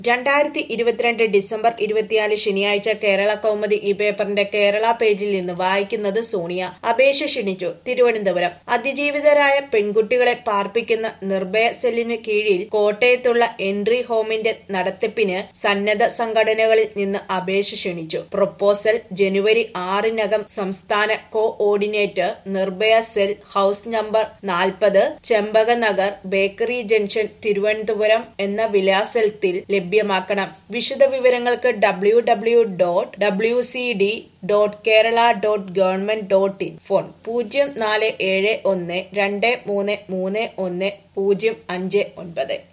രണ്ടായിരത്തി ഇരുപത്തിരണ്ട് ഡിസംബർ ഇരുപത്തിനാല് ശനിയാഴ്ച കേരള കൗമുദി ഈ പേപ്പറിന്റെ കേരള പേജിൽ നിന്ന് വായിക്കുന്നത് സോണിയ അപേക്ഷ ക്ഷണിച്ചു തിരുവനന്തപുരം അതിജീവിതരായ പെൺകുട്ടികളെ പാർപ്പിക്കുന്ന നിർഭയ സെല്ലിനു കീഴിൽ കോട്ടയത്തുള്ള എൻട്രി ഹോമിന്റെ നടത്തിപ്പിന് സന്നദ്ധ സംഘടനകളിൽ നിന്ന് അപേക്ഷ ക്ഷണിച്ചു പ്രൊപ്പോസൽ ജനുവരി ആറിനകം സംസ്ഥാന coordinator Nirbhaya cell house number നാൽപ്പത് ചെമ്പക നഗർ ബേക്കറി ജംഗ്ഷൻ തിരുവനന്തപുരം എന്ന വിലാസത്തിൽ ലഭ്യമാക്കണം വിശദ വിവരങ്ങൾക്ക് W W dot W C D dot Kerala dot government dot in phone പൂജ്യം നാല് ഏഴ് ഒന്ന് രണ്ട് മൂന്ന് മൂന്ന് ഒന്ന് പൂജ്യം അഞ്ച് ഒൻപത്